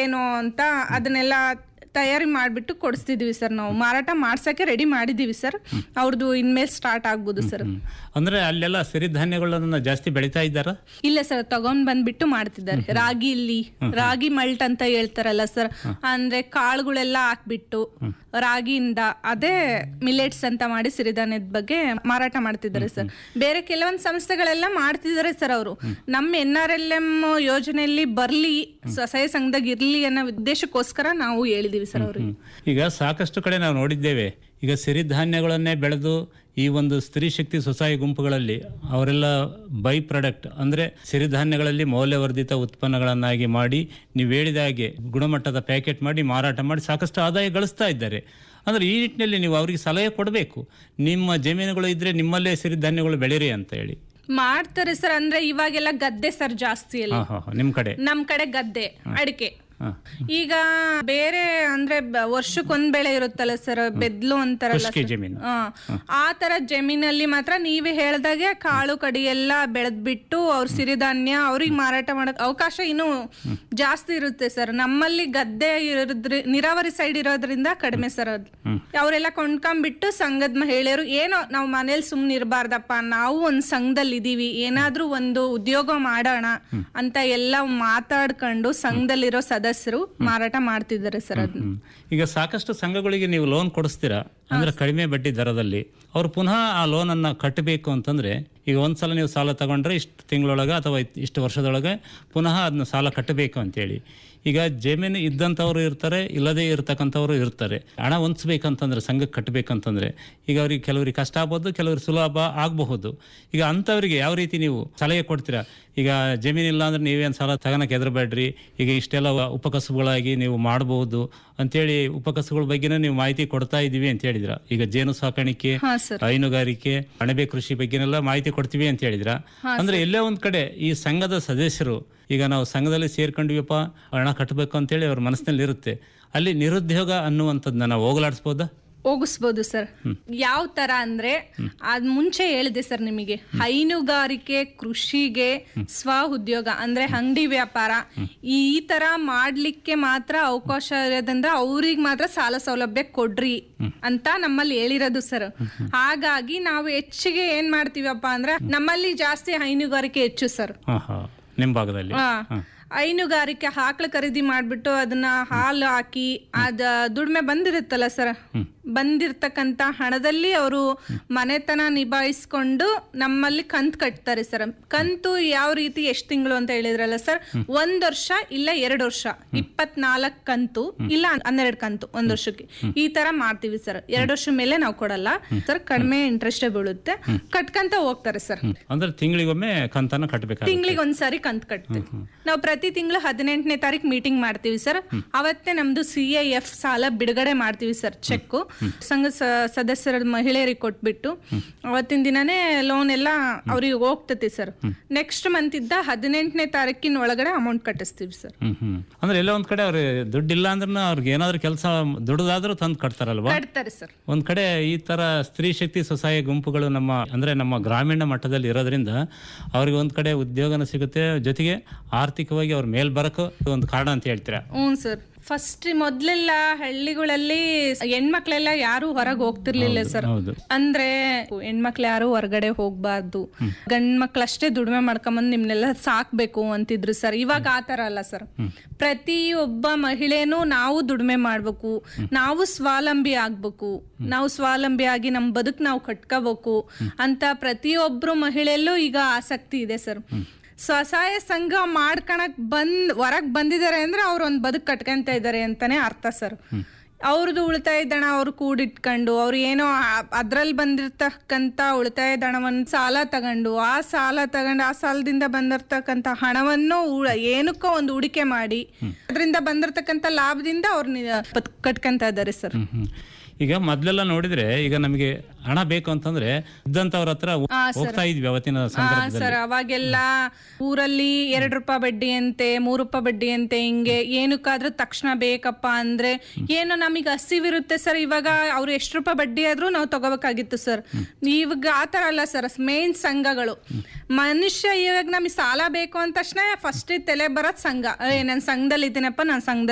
ಏನೋ ಅಂತ ಅದನ್ನೆಲ್ಲ ತಯಾರಿ ಮಾಡಿಬಿಟ್ಟು ಕೊಡಿಸ್ತಿದೀವಿ ಸರ್ ನಾವು ಮಾರಾಟ ಮಾಡ್ಸಕ್ಕೆ ರೆಡಿ ಮಾಡಿದೀವಿ ಸರ್ ಅವ್ರದ್ದು ಇನ್ಮೇಲೆ ಸ್ಟಾರ್ಟ್ ಆಗ್ಬೋದು ಸರ್ ಅಂದ್ರೆ ಅಲ್ಲೆಲ್ಲ ಸಿರಿಧಾನ್ಯಗಳನ್ನ ಜಾಸ್ತಿ ಬೆಳೀತಾ ಇದ್ದಾರ ಇಲ್ಲ ಸರ್ ತಗೊಂಡ್ ಬಂದ್ಬಿಟ್ಟು ಮಾಡ್ತಿದ್ದಾರೆ ರಾಗಿ ಇಲ್ಲಿ ರಾಗಿ ಮಲ್ಟ್ ಅಂತ ಹೇಳ್ತಾರಲ್ಲ ಸರ್ ಅಂದ್ರೆ ಕಾಳುಗಳೆಲ್ಲ ಹಾಕ್ಬಿಟ್ಟು ರಾಗಿಯಿಂದ ಅದೇ ಮಿಲೆಟ್ಸ್ ಅಂತ ಮಾಡಿ ಸಿರಿಧಾನ್ಯದ ಬಗ್ಗೆ ಮಾರಾಟ ಮಾಡ್ತಿದ್ದಾರೆ ಸರ್ ಬೇರೆ ಕೆಲವೊಂದು ಸಂಸ್ಥೆಗಳೆಲ್ಲ ಮಾಡ್ತಿದ್ದಾರೆ ಸರ್ ಅವರು ನಮ್ಮ ಎನ್ ಆರ್ ಎಲ್ ಎಂ ಯೋಜನೆಯಲ್ಲಿ ಬರ್ಲಿ ಸ್ವಸಹಾಯ ಸಂಘದಾಗ ಇರ್ಲಿ ಅನ್ನೋ ಉದ್ದೇಶಕ್ಕೋಸ್ಕರ ನಾವು ಹೇಳಿದೀವಿ ಸರ್ ಅವ್ರಿಗೆ ಈಗ ಸಾಕಷ್ಟು ಕಡೆ ನಾವು ನೋಡಿದ್ದೇವೆ ಈಗ ಸಿರಿಧಾನ್ಯಗಳನ್ನೇ ಬೆಳೆದು ಈ ಒಂದು ಸ್ತ್ರೀ ಶಕ್ತಿ ಸ್ವಸಹಾಯ ಗುಂಪುಗಳಲ್ಲಿ ಅವರೆಲ್ಲ ಬೈ ಪ್ರಾಡಕ್ಟ್ ಅಂದ್ರೆ ಸಿರಿಧಾನ್ಯಗಳಲ್ಲಿ ಮೌಲ್ಯವರ್ಧಿತ ಉತ್ಪನ್ನಗಳನ್ನಾಗಿ ಮಾಡಿ ನೀವು ಹೇಳಿದ ಹಾಗೆ ಗುಣಮಟ್ಟದ ಪ್ಯಾಕೆಟ್ ಮಾಡಿ ಮಾರಾಟ ಮಾಡಿ ಸಾಕಷ್ಟು ಆದಾಯ ಗಳಿಸ್ತಾ ಇದ್ದಾರೆ ಅಂದ್ರೆ ಈ ನಿಟ್ಟಿನಲ್ಲಿ ನೀವು ಅವರಿಗೆ ಸಲಹೆ ಕೊಡಬೇಕು ನಿಮ್ಮ ಜಮೀನುಗಳು ಇದ್ರೆ ನಿಮ್ಮಲ್ಲೇ ಸಿರಿಧಾನ್ಯಗಳು ಬೆಳೀರಿ ಅಂತ ಹೇಳಿ ಮಾಡ್ತಾರೆ ಸರ್ ಅಂದ್ರೆ ಇವಾಗೆಲ್ಲ ಗದ್ದೆ ಸರ್ ಜಾಸ್ತಿ ಅಲ್ಲಿ ಹಾ ಹಾ ಹಾ, ನಿಮ್ ಕಡೆ ನಮ್ ಕಡೆ ಗದ್ದೆ ಅಡಿಕೆ ಹಾ. ಈಗ ಬೇರೆ ಅಂದ್ರೆ ಬ- ವರ್ಷಕ್ಕೊಂದ್ ಬೆಳೆ ಇರುತ್ತಲ್ಲ ಸರ್ ಬೆದ್ಲು ಅಂತಾರಲ್ಲ ಖುಷ್ಕಿ sir. ಜಮೀನು. ಹಾ. ಆ ತರ ಜಮೀನಲ್ಲಿ ಮಾತ್ರ ನೀವೇ ಹೇಳ್ದಾಗೆ ಕಾಳು ಕಡಿ ಎಲ್ಲ ಬೆಳೆದ್ಬಿಟ್ಟು ಅವ್ರ ಸಿರಿಧಾನ್ಯ ಅವ್ರಿಗೆ ಮಾರಾಟ ಮಾಡಕ್ ಅವಕಾಶ ಇನ್ನು ಜಾಸ್ತಿ ಇರುತ್ತೆ ಸರ್ ನಮ್ಮಲ್ಲಿ ಗದ್ದೆ ಇರೋದ್ರಿ ನೀರಾವರಿ ಸೈಡ್ ಇರೋದ್ರಿಂದ ಕಡಿಮೆ ಸರ್ ಅದು ಅವರೆಲ್ಲ ಕೊಂಡ್ಕೊಂಡ್ಬಿಟ್ಟು ಸಂಘದ ಮಹಿಳೆಯರು ಏನೋ ನಾವು ಮನೇಲಿ ಸುಮ್ನೆ ಇರಬಾರ್ದಪ್ಪ ನಾವು ಒಂದ್ ಸಂಘದಲ್ಲಿ ಇದೀವಿ ಏನಾದ್ರೂ ಒಂದು ಉದ್ಯೋಗ ಮಾಡೋಣ ಅಂತ ಎಲ್ಲ ಮಾತಾಡ್ಕೊಂಡು ಸಂಘದಲ್ಲಿರೋ ಸದಸ್ಯರು ಮಾರಾಟ ಮಾಡ್ತಿದ್ದಾರೆ ಸರ್ ಅದನ್ನ ಹ್ಮ್. ಈಗ ಸಾಕಷ್ಟು ಸಂಘಗಳಿಗೆ ನೀವು ಲೋನ್ ಕೊಡಿಸ್ತೀರಾ ಅಂದ್ರೆ ಕಡಿಮೆ ಬಡ್ಡಿ ದರದಲ್ಲಿ ಅವ್ರು ಪುನಃ ಆ ಲೋನ್ ಅನ್ನ ಕಟ್ಟಬೇಕು ಅಂತಂದ್ರೆ ಈಗ ಒಂದ್ಸಲ ನೀವು ಸಾಲ ತಗೊಂಡ್ರೆ ಇಷ್ಟು ತಿಂಗಳೊಳಗೆ ಅಥವಾ ಇತ್- ಇಷ್ಟು ವರ್ಷದೊಳಗೆ ಪುನಃ ಅದನ್ನ ಸಾಲ ಕಟ್ಟಬೇಕು ಅಂತೇಳಿ ಈಗ ಜಮೀನು ಇದ್ದಂಥವ್ರು ಇರ್ತಾರೆ ಇಲ್ಲದೇ ಇರ್ತಕ್ಕಂಥವ್ರು ಇರ್ತಾರೆ ಹಣ ಹೊಂದಿಸ್ಬೇಕಂತಂದ್ರೆ ಸಂಘಕ್ಕೆ ಕಟ್ಟಬೇಕಂತಂದ್ರೆ ಈಗ ಅವ್ರಿಗೆ ಕೆಲವರಿಗೆ ಕಷ್ಟ ಆಗ್ಬೋದು ಕೆಲವ್ರಿಗೆ ಸುಲಭ ಆಗಬಹುದು ಈಗ ಅಂಥವ್ರಿಗೆ ಯಾವ ರೀತಿ ನೀವು ಸಲಹೆ ಕೊಡ್ತೀರಾ ಈಗ ಜಮೀನಿಲ್ಲ ಅಂದ್ರೆ ನೀವೇನು ಸಾಲ ತಗೋಣಕ್ಕೆ ಹೆದರಬೇಡ್ರಿ ಈಗ ಇಷ್ಟೆಲ್ಲ ಉಪಕಸುಗಳಾಗಿ ನೀವು ಮಾಡಬಹುದು ಅಂತೇಳಿ ಉಪಕಸುಗಳ ಬಗ್ಗೆನೂ ನೀವು ಮಾಹಿತಿ ಕೊಡ್ತಾ ಇದೀವಿ ಅಂತ ಹೇಳಿದ್ರ ಈಗ ಜೇನು ಸಾಕಾಣಿಕೆ ಹಾ ಸರ್ ಹೈನುಗಾರಿಕೆ ಅಣಬೆ ಕೃಷಿ ಬಗ್ಗೆನೆಲ್ಲ ಮಾಹಿತಿ ಕೊಡ್ತೀವಿ ಅಂತ ಹೇಳಿದ್ರ ಅಂದ್ರೆ ಎಲ್ಲೇ ಒಂದ್ ಕಡೆ ಈ ಸಂಘದ ಸದಸ್ಯರು ಈಗ ನಾವು ಸಂಘದಲ್ಲಿ ಸೇರ್ಕೊಂಡ್ವಿಯಪ್ಪ ಹಣ ಕಟ್ಟಬೇಕು ಅಂತೇಳಿ ಅವ್ರ ಮನಸ್ಸಿನಲ್ಲಿ ಇರುತ್ತೆ ಅಲ್ಲಿ ನಿರುದ್ಯೋಗ ಅನ್ನುವಂಥದ್ದನ್ನ ನಾವು ಹೋಗಲಾಡಿಸ್ಬೋದಾ ಹೋಗಿಸ್ಬೋದು ಸರ್ ಯಾವ ತರ ಅಂದ್ರೆ ಅದ್ ಮುಂಚೆ ಹೇಳಿದೆ ಸರ್ ನಿಮಗೆ ಹೈನುಗಾರಿಕೆ ಕೃಷಿಗೆ ಸ್ವ ಉದ್ಯೋಗ ಅಂದ್ರೆ ಅಂಗಡಿ ವ್ಯಾಪಾರ ಈ ತರ ಮಾಡ್ಲಿಕ್ಕೆ ಮಾತ್ರ ಅವಕಾಶ ಇರೋದ್ರಿಂದ ಅವ್ರಿಗೆ ಮಾತ್ರ ಸಾಲ ಸೌಲಭ್ಯ ಕೊಡ್ರಿ ಅಂತ ನಮ್ಮಲ್ಲಿ ಹೇಳಿರೋದು ಸರ್ ಹಾಗಾಗಿ ನಾವು ಹೆಚ್ಚಿಗೆ ಏನ್ ಮಾಡ್ತೀವಪ್ಪ ಅಂದ್ರೆ ನಮ್ಮಲ್ಲಿ ಜಾಸ್ತಿ ಹೈನುಗಾರಿಕೆ ಹೆಚ್ಚು ಸರ್ ಹಾ ಹಾ ನಿಮ್ ಭಾಗದಲ್ಲಿ ಹಾ. ಹೈನುಗಾರಿಕೆ ಆಕಳು ಖರೀದಿ ಮಾಡ್ಬಿಟ್ಟು ಅದನ್ನ ಹಾಲು ಹಾಕಿ ಅದ ದುಡಿಮೆ ಬಂದಿರುತ್ತಲ್ಲ ಸರ್ ಬಂದಿರ್ತಕ್ಕಂತ ಹಣದಲ್ಲಿ ಅವರು ಮನೆತನ ನಿಭಾಯಿಸ್ಕೊಂಡು ನಮ್ಮಲ್ಲಿ ಕಂತ್ ಕಟ್ತಾರೆ ಸರ್ ಕಂತು ಯಾವ ರೀತಿ ಎಷ್ಟು ತಿಂಗಳು ಅಂತ ಹೇಳಿದ್ರಲ್ಲ ಸರ್ ಒಂದ್ ವರ್ಷ ಇಲ್ಲ ಎರಡು ವರ್ಷ ಇಪ್ಪತ್ನಾಲ್ಕು ಕಂತು ಇಲ್ಲ ಹನ್ನೆರಡು ಕಂತು ಒಂದ್ ವರ್ಷಕ್ಕೆ ಈ ತರ ಮಾಡ್ತೀವಿ ಸರ್ ಎರಡು ವರ್ಷ ಮೇಲೆ ನಾವು ಕೊಡಲ್ಲ ಸರ್ ಕಡಿಮೆ ಇಂಟ್ರೆಸ್ಟ್ ಬೀಳುತ್ತೆ ಕಟ್ಕಂತ ಹೋಗ್ತಾರೆ ಸರ್ ಅಂದ್ರೆ ತಿಂಗಳಿಗೊಮ್ಮೆ ಕಂತನ ಕಟ್ಟಬೇಕಾಗುತ್ತೆ ತಿಂಗಳಿಗೆ ಒಂದ್ಸಾರಿ ಕಂತ್ ಕಟ್ತೀವಿ ನಾವು ಪ್ರತಿ ತಿಂಗಳು ಹದಿನೆಂಟನೇ ತಾರೀಕು ಮೀಟಿಂಗ್ ಮಾಡ್ತೀವಿ ಸರ್ ಅವತ್ತೇ ನಮ್ದು ಸಿ ಐ ಎಫ್ ಸಾಲ ಬಿಡುಗಡೆ ಮಾಡ್ತೀವಿ ಸರ್ ಚೆಕ್ ಸಂಘ ಸ- ಸದಸ್ಯರ ಮಹಿಳೆಯರಿಗೆ ಕೊಟ್ಬಿಟ್ಟು ಅವತ್ತಿನ ದಿನನೇ ಲೋನ್ ಎಲ್ಲ ಅವ್ರಿಗೆ ಹೋಗ್ತತಿ ಸರ್ ನೆಕ್ಸ್ಟ್ ಮಂತ್ ಇದ್ದ ಹದಿನೆಂಟನೇ ತಾರೀಕಿನ ಒಳಗಡೆ ಅಮೌಂಟ್ ಕಟ್ಟಿಸ್ತೀವಿ ಸರ್ ಹ್ಮ್ ಹ್ಮ್ ಅಂದ್ರೆ ಎಲ್ಲ ಒಂದ್ ಕಡೆ ಅವ್ರಿಗೆ ದುಡ್ಡಿಲ್ಲ ಅಂದ್ರೂ ಅವ್ರಿಗೆ ಏನಾದ್ರು ಕೆಲಸ ದುಡ್ದಾದ್ರೂ ತಂದು ಕಟ್ತಾರಲ್ವಾ ಕಟ್ತಾರೆ ಸರ್ ಒಂದ್ ಕಡೆ ಈ ತರ ಸ್ತ್ರೀ ಶಕ್ತಿ ಸ್ವಸಹಾಯ ಗುಂಪುಗಳು ನಮ್ಮ ಅಂದ್ರೆ ನಮ್ಮ ಗ್ರಾಮೀಣ ಮಟ್ಟದಲ್ಲಿ ಇರೋದ್ರಿಂದ ಅವ್ರಿಗೆ ಒಂದ್ ಕಡೆ ಉದ್ಯೋಗನ ಸಿಗುತ್ತೆ ಜೊತೆಗೆ ಆರ್ಥಿಕವಾಗಿ ಅವ್ರ ಮೇಲ್ ಬರಕ್ಕೂ ಒಂದು ಕಾರಣ ಅಂತ ಹೇಳ್ತೀರಾ ಹ್ಞೂ ಸರ್ ಫಸ್ಟ್ ಮೊದ್ಲೆಲ್ಲ ಹಳ್ಳಿಗಳಲ್ಲಿ ಹೆಣ್ಮಕ್ಳೆಲ್ಲ ಯಾರು ಹೊರಗೆ ಹೋಗ್ತಿರ್ಲಿಲ್ಲ ಸರ್ ಹೌದು ಅಂದ್ರೆ ಹೆಣ್ಮಕ್ಳು ಯಾರು ಹೊರಗಡೆ ಹೋಗ್ಬಾರ್ದು ಗಂಡ್ ಮಕ್ಳಷ್ಟೇ ದುಡಿಮೆ ಮಾಡ್ಕೊಂಬಂದ್ ನಿಮ್ನೆಲ್ಲ ಸಾಕ್ಬೇಕು ಅಂತಿದ್ರು ಸರ್ ಇವಾಗ ಆತರ ಅಲ್ಲ ಸರ್ ಪ್ರತಿ ಒಬ್ಬ ಮಹಿಳೆನೂ ನಾವು ದುಡಿಮೆ ಮಾಡ್ಬೇಕು ನಾವು ಸ್ವಾವಲಂಬಿ ಆಗ್ಬೇಕು ನಾವು ಸ್ವಾವಲಂಬಿ ಆಗಿ ನಮ್ ಬದುಕ್ ನಾವು ಕಟ್ಕೋಬೇಕು ಅಂತ ಪ್ರತಿಯೊಬ್ರು ಮಹಿಳೆಯಲ್ಲೂ ಈಗ ಆಸಕ್ತಿ ಇದೆ ಸರ್ ಸ್ವಸಹಾಯ ಸಂಘ ಮಾಡ್ಕಣಕ್ ಬಂದ್ ಹೊರಗ್ ಬಂದಿದ್ದಾರೆ ಅಂದ್ರೆ ಅವ್ರು ಒಂದ್ ಬದುಕ್ ಕಟ್ಕೊಂತ ಇದ್ದಾರೆ ಅಂತಾನೆ ಅರ್ಥ ಸರ್ ಅವ್ರದ್ದು ಉಳಿತಾಯ ದಣ ಅವ್ರು ಕೂಡಿಟ್ಕೊಂಡು ಅವ್ರು ಏನೋ ಅದ್ರಲ್ಲಿ ಬಂದಿರ್ತಕ್ಕಂತ ಉಳಿತಾಯ ದಣವನ್ನು ಸಾಲ ತಗೊಂಡು ಆ ಸಾಲ ತಗೊಂಡು ಆ ಸಾಲದಿಂದ ಬಂದಿರ್ತಕ್ಕಂತ ಹಣವನ್ನು ಉಳ- ಏನಕ್ಕೋ ಒಂದು ಹೂಡಿಕೆ ಮಾಡಿ ಅದರಿಂದ ಬಂದಿರ್ತಕ್ಕಂತ ಲಾಭದಿಂದ ಅವ್ರ ಕಟ್ಕೊಂತ ಇದ್ದಾರೆ ಸರ್ ಹ್ಮ್ ಹ್ಮ್ ಈಗ ಮೊದ್ಲೆಲ್ಲ ನೋಡಿದ್ರೆ ಈಗ ನಮಗೆ ಹಣ ಬೇಕು ಅಂತಂದ್ರೆ ಇದ್ದಂತವ್ರ ಹತ್ರ ಹೋಗ್ತಾ ಇದ್ವಿ ಅವತ್ತಿನ ಹಾ ಸಂದರ್ಭದಲ್ಲಿ ಸರ್ ಅವಾಗೆಲ್ಲ ಊರಲ್ಲಿ ಎರಡ್ ರೂಪಾಯಿ ಬಡ್ಡಿ ಅಂತೆ ಮೂರ್ ರೂಪಾಯಿ ಬಡ್ಡಿ ಅಂತೆ ಹಿಂಗೆ ಏನಕ್ಕಾದ್ರೂ ತಕ್ಷಣ ಬೇಕಪ್ಪ ಅಂದ್ರೆ ಏನೋ ನಮಗೆ ಹಸಿವಿರುತ್ತೆ ಸರ್ ಇವಾಗ ಅವ್ರು ಎಷ್ಟು ರೂಪಾಯಿ ಬಡ್ಡಿ ಆದ್ರೂ ನಾವು ತಗೋಬೇಕಾಗಿತ್ತು ಸರ್ ಇವಾಗ ಆತರ ಅಲ್ಲ ಸರ್ ಮೇನ್ ಸಂಘಗಳು ಮನುಷ್ಯ ಇವಾಗ ನಮಗೆ ಸಾಲ ಬೇಕು ಅಂದ ತಕ್ಷಣ ಫಸ್ಟ್ ತಲೆ ಬರೋದ್ ಸಂಘ ಏ ನನ್ ಸಂಘದಲ್ಲಿ ಇದ್ದೀನಪ್ಪ ನಾನು ಸಂಘದಲ್ಲಿ